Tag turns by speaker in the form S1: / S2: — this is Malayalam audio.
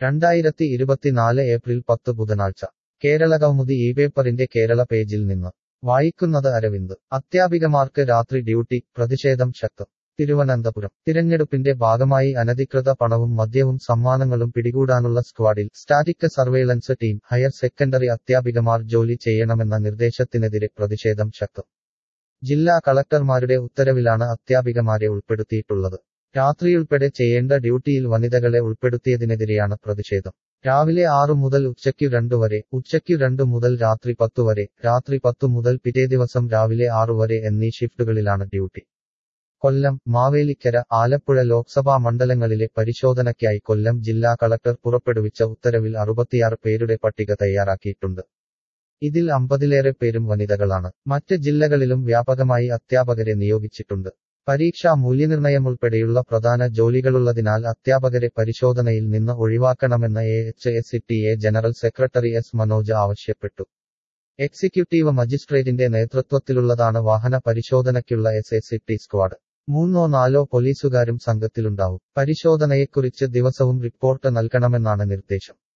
S1: രണ്ടായിരത്തി ഇരുപത്തിനാല് ഏപ്രിൽ പത്ത് ബുധനാഴ്ച കേരള കൗമുദി ഈ പേപ്പറിന്റെ കേരള പേജിൽ നിന്ന് വായിക്കുന്നത് അരവിന്ദ് അധ്യാപികമാർക്ക് രാത്രി ഡ്യൂട്ടി പ്രതിഷേധം ശക്തം തിരുവനന്തപുരം തിരഞ്ഞെടുപ്പിന്റെ ഭാഗമായി അനധികൃത പണവും മദ്യവും സമ്മാനങ്ങളും പിടികൂടാനുള്ള സ്ക്വാഡിൽ static surveillance team higher secondary അധ്യാപികമാർ ജോലി ചെയ്യണമെന്ന നിർദ്ദേശത്തിനെതിരെ പ്രതിഷേധം ശക്തം ജില്ലാ കളക്ടർമാരുടെ ഉത്തരവിലാണ് അധ്യാപികമാരെ ഉൾപ്പെടുത്തിയിട്ടുള്ളത് രാത്രിയുൾപ്പെടെ ചെയ്യേണ്ട ഡ്യൂട്ടിയിൽ വനിതകളെ ഉൾപ്പെടുത്തിയതിനെതിരെയാണ് പ്രതിഷേധം രാവിലെ ആറു മുതൽ ഉച്ചയ്ക്കു രണ്ടു വരെ ഉച്ചയ്ക്കു രണ്ടു മുതൽ രാത്രി പത്തു വരെ രാത്രി പത്തു മുതൽ പിറ്റേ ദിവസം രാവിലെ ആറു വരെ എന്നീ ഷിഫ്റ്റുകളിലാണ് ഡ്യൂട്ടി കൊല്ലം മാവേലിക്കര ആലപ്പുഴ ലോക്സഭാ മണ്ഡലങ്ങളിലെ പരിശോധനയ്ക്കായി കൊല്ലം ജില്ലാ കളക്ടർ പുറപ്പെടുവിച്ച ഉത്തരവിൽ അറുപത്തിയാറ് പേരുടെ പട്ടിക തയ്യാറാക്കിയിട്ടുണ്ട് ഇതിൽ അമ്പതിലേറെ പേരും വനിതകളാണ് മറ്റ് ജില്ലകളിലും വ്യാപകമായി അധ്യാപകരെ നിയോഗിച്ചിട്ടുണ്ട് പരീക്ഷാ മൂല്യനിർണയമുൾപ്പെടെയുള്ള പ്രധാന ജോലികളുള്ളതിനാൽ അധ്യാപകരെ പരിശോധനയിൽ നിന്ന് ഒഴിവാക്കണമെന്ന് A H S T A general secretary S Manoj ആവശ്യപ്പെട്ടു എക്സിക്യൂട്ടീവ് മജിസ്ട്രേറ്റിന്റെ നേതൃത്വത്തിലുള്ളതാണ് വാഹന പരിശോധനയ്ക്കുള്ള എസ് എസ് ടി സ്ക്വാഡ് മൂന്നോ നാലോ പോലീസുകാരും സംഘത്തിലുണ്ടാവും പരിശോധനയെക്കുറിച്ച് ദിവസവും റിപ്പോർട്ട് നൽകണമെന്നാണ് നിർദ്ദേശം